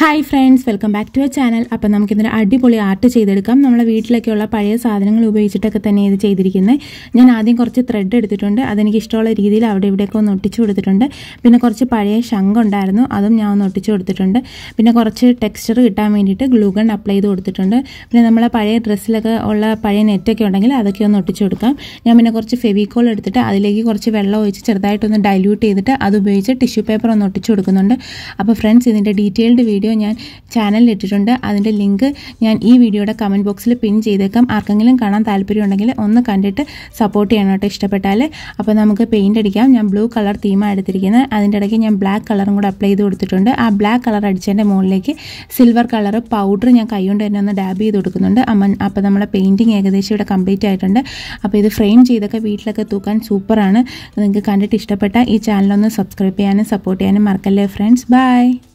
hi friends welcome back to a channel appam നമുക്കിതിന് അടിപൊളി art ചെയ്തെടുക്കാം നമ്മളെ വീട്ടിലൊക്കെയുള്ള പഴയ സാധനങ്ങൾ ഉപയോഗിച്ചിട്ടൊക്കെ തന്നെ ഇത് ചെയ്തിരിക്കുന്നത് ഞാൻ ആദ്യം കുറച്ച് ത്രെഡ് എടുത്തിട്ടുണ്ട് അതെനിക്ക് ഇഷ്ടമുള്ള രീതിയിൽ അവിടെ ഇവിടെയൊക്കെ ഒന്ന് ഒട്ടിച്ചു കൊടുത്തിട്ടുണ്ട് പിന്നെ കുറച്ച് പഴയ ശംഖ് ഉണ്ടായിരുന്നു അതും ഞാൻ ഒന്ന് ഒട്ടിച്ചു കൊടുത്തിട്ടുണ്ട് പിന്നെ കുറച്ച് ടെക്സ്ചർ കിട്ടാൻ വേണ്ടിയിട്ട് ഗ്ലൂഗൺ അപ്ലൈ ചെയ്ത് കൊടുത്തിട്ടുണ്ട് പിന്നെ നമ്മളെ പഴയ ഡ്രസ്സിലൊക്കെ ഉള്ള പഴയ നെറ്റൊക്കെ ഉണ്ടെങ്കിൽ അതൊക്കെ ഒന്ന് ഒട്ടിച്ചു കൊടുക്കാം ഞാൻ പിന്നെ കുറച്ച് ഫെവിക്കോൾ എടുത്തിട്ട് അതിലേക്ക് കുറച്ച് വെള്ളം ഒഴിച്ച് ചെറുതായിട്ടൊന്ന് ഡൈല്യൂട്ട് ചെയ്തിട്ട് അത് ഉപയോഗിച്ച് ടിഷ്യൂ പേപ്പർ ഒന്ന് ഒട്ടിച്ചു കൊടുക്കുന്നുണ്ട് അപ്പോൾ ഫ്രണ്ട്സ് ഇതിൻ്റെ ഡീറ്റെയിൽഡ് വീഡിയോ ഞാൻ ചാനലിൽ ഇട്ടിട്ടുണ്ട് അതിൻ്റെ ലിങ്ക് ഞാൻ ഈ വീഡിയോയുടെ കമൻറ്റ് ബോക്സിൽ പിൻ ചെയ്തേക്കാം ആർക്കെങ്കിലും കാണാൻ താല്പര്യമുണ്ടെങ്കിൽ ഒന്ന് കണ്ടിട്ട് സപ്പോർട്ട് ചെയ്യണം കേട്ടോ ഇഷ്ടപ്പെട്ടാൽ അപ്പോൾ നമുക്ക് പെയിൻ്റ് അടിക്കാം ഞാൻ ബ്ലൂ കളർ തീമാണ് എടുത്തിരിക്കുന്നത് അതിൻ്റെ ഇടയ്ക്ക് ഞാൻ ബ്ലാക്ക് കളറും കൂടെ അപ്ലൈ ചെയ്ത് കൊടുത്തിട്ടുണ്ട് ആ ബ്ലാക്ക് കളർ അടിച്ചതിൻ്റെ മുകളിലേക്ക് സിൽവർ കളർ പൗഡർ ഞാൻ കൈകൊണ്ട് തന്നെ ഒന്ന് ഡാബ് ചെയ്ത് കൊടുക്കുന്നുണ്ട് അമ്മ അപ്പോൾ നമ്മളെ പെയിൻറ്റിങ് ഏകദേശം ഇവിടെ കംപ്ലീറ്റ് ആയിട്ടുണ്ട് അപ്പോൾ ഇത് ഫ്രെയിം ചെയ്തൊക്കെ വീട്ടിലൊക്കെ തൂക്കാൻ സൂപ്പറാണ് നിങ്ങൾക്ക് കണ്ടിട്ട് ഇഷ്ടപ്പെട്ട ഈ ചാനലൊന്ന് സബ്സ്ക്രൈബ് ചെയ്യാനും സപ്പോർട്ട് ചെയ്യാനും മറക്കല്ലേ ഫ്രണ്ട്സ് ബൈ